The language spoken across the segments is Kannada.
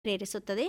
ಪ್ರೇರಿಸುತ್ತದೆ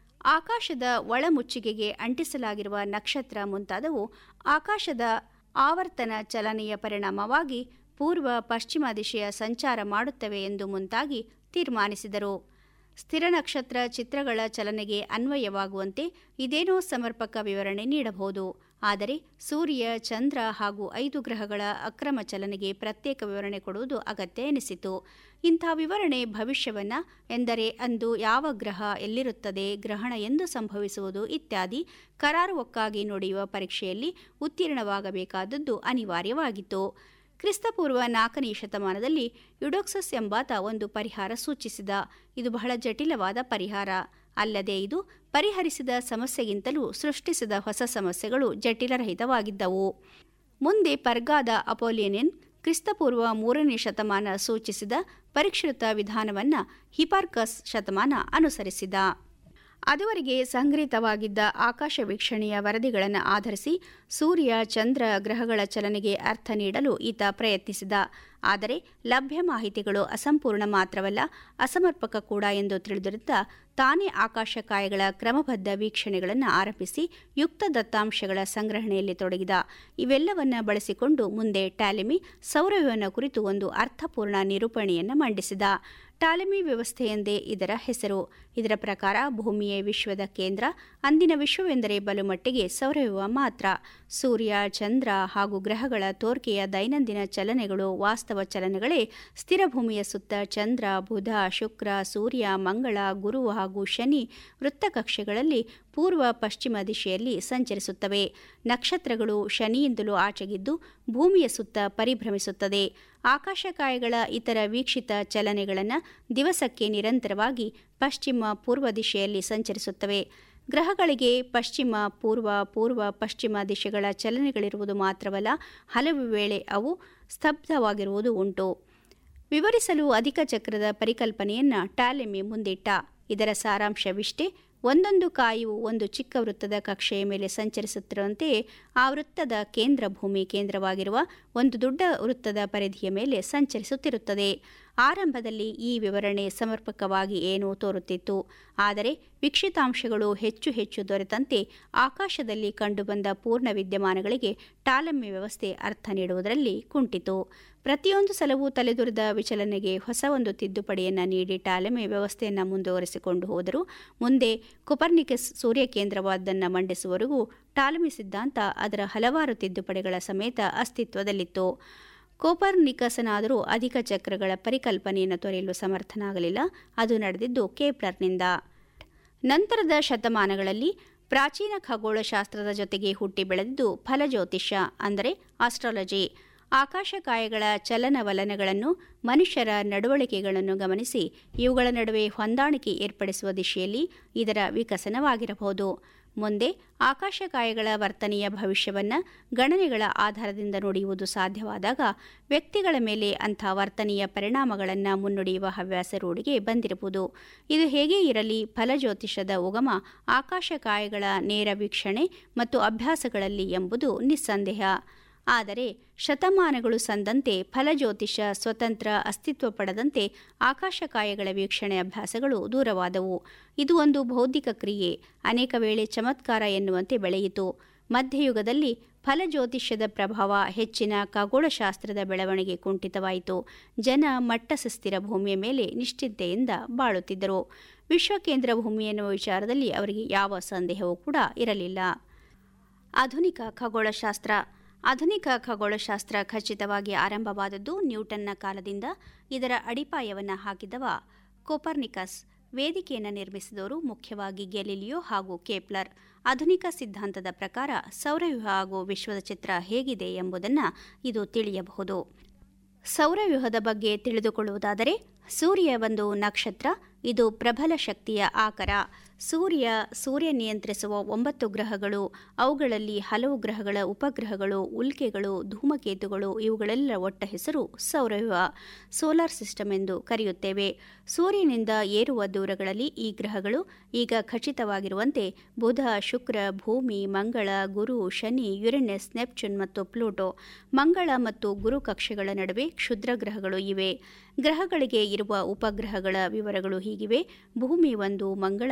ಆಕಾಶದ ಒಳಮುಚ್ಚಿಗೆಗೆ ಅಂಟಿಸಲಾಗಿರುವ ನಕ್ಷತ್ರ ಮುಂತಾದವು ಆಕಾಶದ ಆವರ್ತನ ಚಲನೆಯ ಪರಿಣಾಮವಾಗಿ ಪೂರ್ವ ಪಶ್ಚಿಮ ದಿಶೆಯ ಸಂಚಾರ ಮಾಡುತ್ತವೆ ಎಂದು ಮುಂತಾಗಿ ತೀರ್ಮಾನಿಸಿದರು ಸ್ಥಿರ ನಕ್ಷತ್ರ ಚಿತ್ರಗಳ ಚಲನೆಗೆ ಅನ್ವಯವಾಗುವಂತೆ ಇದೇನೋ ಸಮರ್ಪಕ ವಿವರಣೆ ನೀಡಬಹುದು ಆದರೆ ಸೂರ್ಯ ಚಂದ್ರ ಹಾಗೂ ಐದು ಗ್ರಹಗಳ ಅಕ್ರಮ ಚಲನೆಗೆ ಪ್ರತ್ಯೇಕ ವಿವರಣೆ ಕೊಡುವುದು ಅಗತ್ಯ ಎನಿಸಿತು ಇಂಥ ವಿವರಣೆ ಭವಿಷ್ಯವನ್ನ ಎಂದರೆ ಅಂದು ಯಾವ ಗ್ರಹ ಎಲ್ಲಿರುತ್ತದೆ ಗ್ರಹಣ ಎಂದು ಸಂಭವಿಸುವುದು ಇತ್ಯಾದಿ ಕರಾರುವಕ್ಕಾಗಿ ನುಡಿಯುವ ಪರೀಕ್ಷೆಯಲ್ಲಿ ಉತ್ತೀರ್ಣವಾಗಬೇಕಾದದ್ದು ಅನಿವಾರ್ಯವಾಗಿತ್ತು ಕ್ರಿಸ್ತಪೂರ್ವ ನಾಲ್ಕನೇ ಶತಮಾನದಲ್ಲಿ ಯುಡೋಕ್ಸಸ್ ಎಂಬಾತ ಒಂದು ಪರಿಹಾರ ಸೂಚಿಸಿದ ಇದು ಬಹಳ ಜಟಿಲವಾದ ಪರಿಹಾರ ಅಲ್ಲದೆ ಇದು ಪರಿಹರಿಸಿದ ಸಮಸ್ಯೆಗಿಂತಲೂ ಸೃಷ್ಟಿಸಿದ ಹೊಸ ಸಮಸ್ಯೆಗಳು ಜಟಿಲರಹಿತವಾಗಿದ್ದವು ಮುಂದೆ ಪರ್ಗಾದ ಅಪೋಲಿಯನಿಯನ್ ಕ್ರಿಸ್ತಪೂರ್ವ ಮೂರನೇ ಶತಮಾನ ಸೂಚಿಸಿದ ಪರಿಷ್ಕೃತ ವಿಧಾನವನ್ನು ಹಿಪಾರ್ಕಸ್ ಶತಮಾನ ಅನುಸರಿಸಿದ ಅದುವರೆಗೆ ಸಂಗ್ರಹಿತವಾಗಿದ್ದ ಆಕಾಶ ವೀಕ್ಷಣೆಯ ವರದಿಗಳನ್ನು ಆಧರಿಸಿ ಸೂರ್ಯ ಚಂದ್ರ ಗ್ರಹಗಳ ಚಲನೆಗೆ ಅರ್ಥ ನೀಡಲು ಈತ ಪ್ರಯತ್ನಿಸಿದ ಆದರೆ ಲಭ್ಯ ಮಾಹಿತಿಗಳು ಅಸಂಪೂರ್ಣ ಮಾತ್ರವಲ್ಲ ಅಸಮರ್ಪಕ ಕೂಡ ಎಂದು ತಿಳಿದಿರುತ್ತಾ ತಾನೇ ಆಕಾಶಕಾಯಗಳ ಕ್ರಮಬದ್ಧ ವೀಕ್ಷಣೆಗಳನ್ನು ಆರಂಭಿಸಿ ಯುಕ್ತ ದತ್ತಾಂಶಗಳ ಸಂಗ್ರಹಣೆಯಲ್ಲಿ ತೊಡಗಿದ ಇವೆಲ್ಲವನ್ನ ಬಳಸಿಕೊಂಡು ಮುಂದೆ ಟ್ಯಾಲಿಮಿ ಸೌರವ್ಯೂಹನ ಕುರಿತು ಒಂದು ಅರ್ಥಪೂರ್ಣ ನಿರೂಪಣೆಯನ್ನು ಮಂಡಿಸಿದ ಟಾಲೆಮಿ ವ್ಯವಸ್ಥೆ ಎಂದೇ ಇದರ ಹೆಸರು ಇದರ ಪ್ರಕಾರ ಭೂಮಿಯೇ ವಿಶ್ವದ ಕೇಂದ್ರ ಅಂದಿನ ವಿಶ್ವವೆಂದರೆ ಬಲುಮಟ್ಟಿಗೆ ಸೌರವ್ಯೂಹ ಮಾತ್ರ ಸೂರ್ಯ ಚಂದ್ರ ಹಾಗೂ ಗ್ರಹಗಳ ತೋರ್ಕೆಯ ದೈನಂದಿನ ಚಲನೆಗಳು ವಾಸ್ತವ ಚಲನೆಗಳೇ ಸ್ಥಿರ ಭೂಮಿಯ ಸುತ್ತ ಚಂದ್ರ ಬುಧ ಶುಕ್ರ ಸೂರ್ಯ ಮಂಗಳ ಗುರು ಹಾಗೂ ಶನಿ ವೃತ್ತಕಕ್ಷೆಗಳಲ್ಲಿ ಪೂರ್ವ ಪಶ್ಚಿಮ ದಿಶೆಯಲ್ಲಿ ಸಂಚರಿಸುತ್ತವೆ ನಕ್ಷತ್ರಗಳು ಶನಿಯಿಂದಲೂ ಆಚೆಗಿದ್ದು ಭೂಮಿಯ ಸುತ್ತ ಪರಿಭ್ರಮಿಸುತ್ತದೆ ಆಕಾಶಕಾಯಗಳ ಇತರ ವೀಕ್ಷಿತ ಚಲನೆಗಳನ್ನು ದಿವಸಕ್ಕೆ ನಿರಂತರವಾಗಿ ಪಶ್ಚಿಮ ಪೂರ್ವ ದಿಶೆಯಲ್ಲಿ ಸಂಚರಿಸುತ್ತವೆ ಗ್ರಹಗಳಿಗೆ ಪಶ್ಚಿಮ ಪೂರ್ವ ಪೂರ್ವ ಪಶ್ಚಿಮ ದಿಶೆಗಳ ಚಲನೆಗಳಿರುವುದು ಮಾತ್ರವಲ್ಲ ಹಲವು ವೇಳೆ ಅವು ಸ್ತಬ್ಧವಾಗಿರುವುದು ಉಂಟು ವಿವರಿಸಲು ಅಧಿಕ ಚಕ್ರದ ಪರಿಕಲ್ಪನೆಯನ್ನು ಟ್ಯಾಲೆಮಿ ಮುಂದಿಟ್ಟ ಇದರ ಸಾರಾಂಶವಿಷ್ಟೇ ಒಂದೊಂದು ಕಾಯು ಒಂದು ಚಿಕ್ಕ ವೃತ್ತದ ಕಕ್ಷೆಯ ಮೇಲೆ ಸಂಚರಿಸುತ್ತಿರುವಂತೆಯೇ ಆ ವೃತ್ತದ ಕೇಂದ್ರ ಭೂಮಿ ಕೇಂದ್ರವಾಗಿರುವ ಒಂದು ದೊಡ್ಡ ವೃತ್ತದ ಪರಿಧಿಯ ಮೇಲೆ ಸಂಚರಿಸುತ್ತಿರುತ್ತದೆ ಆರಂಭದಲ್ಲಿ ಈ ವಿವರಣೆ ಸಮರ್ಪಕವಾಗಿ ಏನೂ ತೋರುತ್ತಿತ್ತು ಆದರೆ ವೀಕ್ಷಿತಾಂಶಗಳು ಹೆಚ್ಚು ಹೆಚ್ಚು ದೊರೆತಂತೆ ಆಕಾಶದಲ್ಲಿ ಕಂಡುಬಂದ ಪೂರ್ಣ ವಿದ್ಯಮಾನಗಳಿಗೆ ಟಾಲಮಿ ವ್ಯವಸ್ಥೆ ಅರ್ಥ ನೀಡುವುದರಲ್ಲಿ ಕುಂಟಿತು ಪ್ರತಿಯೊಂದು ಸಲವೂ ತಲೆದೊರೆದ ವಿಚಲನೆಗೆ ಹೊಸ ಒಂದು ತಿದ್ದುಪಡಿಯನ್ನು ನೀಡಿ ಟಾಲೆಮಿ ವ್ಯವಸ್ಥೆಯನ್ನು ಮುಂದುವರೆಸಿಕೊಂಡು ಹೋದರು ಮುಂದೆ ಕೊಪರ್ನಿಕಸ್ ಸೂರ್ಯ ಕೇಂದ್ರವಾದ್ದನ್ನು ಮಂಡಿಸುವವರೆಗೂ ಟಾಲಮಿ ಸಿದ್ಧಾಂತ ಅದರ ಹಲವಾರು ತಿದ್ದುಪಡಿಗಳ ಸಮೇತ ಅಸ್ತಿತ್ವದಲ್ಲಿತ್ತು ಕೋಪರ್ನಿಕಸನಾದರೂ ಅಧಿಕ ಚಕ್ರಗಳ ಪರಿಕಲ್ಪನೆಯನ್ನು ತೊರೆಯಲು ಸಮರ್ಥನಾಗಲಿಲ್ಲ ಅದು ನಡೆದಿದ್ದು ಕೇಪ್ಲರ್ನಿಂದ ನಂತರದ ಶತಮಾನಗಳಲ್ಲಿ ಪ್ರಾಚೀನ ಖಗೋಳಶಾಸ್ತ್ರದ ಜೊತೆಗೆ ಹುಟ್ಟಿ ಬೆಳೆದಿದ್ದು ಫಲಜ್ಯೋತಿಷ್ಯ ಅಂದರೆ ಆಸ್ಟ್ರಾಲಜಿ ಆಕಾಶಕಾಯಗಳ ಚಲನವಲನಗಳನ್ನು ಮನುಷ್ಯರ ನಡವಳಿಕೆಗಳನ್ನು ಗಮನಿಸಿ ಇವುಗಳ ನಡುವೆ ಹೊಂದಾಣಿಕೆ ಏರ್ಪಡಿಸುವ ದಿಶೆಯಲ್ಲಿ ಇದರ ವಿಕಸನವಾಗಿರಬಹುದು ಮುಂದೆ ಆಕಾಶಕಾಯಗಳ ವರ್ತನೆಯ ಭವಿಷ್ಯವನ್ನು ಗಣನೆಗಳ ಆಧಾರದಿಂದ ನುಡಿಯುವುದು ಸಾಧ್ಯವಾದಾಗ ವ್ಯಕ್ತಿಗಳ ಮೇಲೆ ಅಂಥ ವರ್ತನೆಯ ಪರಿಣಾಮಗಳನ್ನು ಮುನ್ನುಡಿಯುವ ಹವ್ಯಾಸ ರೂಢಿಗೆ ಬಂದಿರಬಹುದು ಇದು ಹೇಗೇ ಇರಲಿ ಫಲಜ್ಯೋತಿಷದ ಉಗಮ ಆಕಾಶಕಾಯಗಳ ನೇರ ವೀಕ್ಷಣೆ ಮತ್ತು ಅಭ್ಯಾಸಗಳಲ್ಲಿ ಎಂಬುದು ನಿಸ್ಸಂದೇಹ ಆದರೆ ಶತಮಾನಗಳು ಸಂದಂತೆ ಫಲಜ್ಯೋತಿಷ ಸ್ವತಂತ್ರ ಅಸ್ತಿತ್ವ ಪಡೆದಂತೆ ಆಕಾಶಕಾಯಗಳ ವೀಕ್ಷಣೆ ಅಭ್ಯಾಸಗಳು ದೂರವಾದವು ಇದು ಒಂದು ಬೌದ್ಧಿಕ ಕ್ರಿಯೆ ಅನೇಕ ವೇಳೆ ಚಮತ್ಕಾರ ಎನ್ನುವಂತೆ ಬೆಳೆಯಿತು ಮಧ್ಯಯುಗದಲ್ಲಿ ಫಲಜ್ಯೋತಿಷ್ಯದ ಪ್ರಭಾವ ಹೆಚ್ಚಿನ ಖಗೋಳಶಾಸ್ತ್ರದ ಬೆಳವಣಿಗೆ ಕುಂಠಿತವಾಯಿತು ಜನ ಮಟ್ಟಸಸ್ಥಿರ ಭೂಮಿಯ ಮೇಲೆ ನಿಶ್ಚಿಂತೆಯಿಂದ ಬಾಳುತ್ತಿದ್ದರು ವಿಶ್ವಕೇಂದ್ರ ಭೂಮಿ ಎನ್ನುವ ವಿಚಾರದಲ್ಲಿ ಅವರಿಗೆ ಯಾವ ಸಂದೇಹವೂ ಕೂಡ ಇರಲಿಲ್ಲ ಆಧುನಿಕ ಖಗೋಳಶಾಸ್ತ್ರ ಆಧುನಿಕ ಖಗೋಳಶಾಸ್ತ್ರ ಖಚಿತವಾಗಿ ಆರಂಭವಾದದ್ದು ನ್ಯೂಟನ್ನ ಕಾಲದಿಂದ ಇದರ ಅಡಿಪಾಯವನ್ನು ಹಾಕಿದವ ಕೋಪರ್ನಿಕಸ್ ವೇದಿಕೆಯನ್ನು ನಿರ್ಮಿಸಿದವರು ಮುಖ್ಯವಾಗಿ ಗೆಲಿಲಿಯೋ ಹಾಗೂ ಕೇಪ್ಲರ್ ಆಧುನಿಕ ಸಿದ್ಧಾಂತದ ಪ್ರಕಾರ ಸೌರವ್ಯೂಹ ಹಾಗೂ ವಿಶ್ವದ ಚಿತ್ರ ಹೇಗಿದೆ ಎಂಬುದನ್ನು ಇದು ತಿಳಿಯಬಹುದು ಸೌರವ್ಯೂಹದ ಬಗ್ಗೆ ತಿಳಿದುಕೊಳ್ಳುವುದಾದರೆ ಸೂರ್ಯ ಒಂದು ನಕ್ಷತ್ರ ಇದು ಪ್ರಬಲ ಶಕ್ತಿಯ ಆಕರ ಸೂರ್ಯ ಸೂರ್ಯ ನಿಯಂತ್ರಿಸುವ ಒಂಬತ್ತು ಗ್ರಹಗಳು ಅವುಗಳಲ್ಲಿ ಹಲವು ಗ್ರಹಗಳ ಉಪಗ್ರಹಗಳು ಉಲ್ಕೆಗಳು ಧೂಮಕೇತುಗಳು ಇವುಗಳೆಲ್ಲ ಒಟ್ಟ ಹೆಸರು ಸೌರವ್ಯೂಹ ಸೋಲಾರ್ ಸಿಸ್ಟಮ್ ಎಂದು ಕರೆಯುತ್ತೇವೆ ಸೂರ್ಯನಿಂದ ಏರುವ ದೂರಗಳಲ್ಲಿ ಈ ಗ್ರಹಗಳು ಈಗ ಖಚಿತವಾಗಿರುವಂತೆ ಬುಧ ಶುಕ್ರ ಭೂಮಿ ಮಂಗಳ ಗುರು ಶನಿ ಯುರೆನಸ್ ನೆಪ್ಚೂನ್ ಮತ್ತು ಪ್ಲೂಟೋ ಮಂಗಳ ಮತ್ತು ಗುರು ಕಕ್ಷೆಗಳ ನಡುವೆ ಕ್ಷುದ್ರ ಗ್ರಹಗಳು ಇವೆ ಗ್ರಹಗಳಿಗೆ ಇರುವ ಉಪಗ್ರಹಗಳ ವಿವರಗಳು ಹೀಗಿವೆ ಭೂಮಿ ಒಂದು ಮಂಗಳ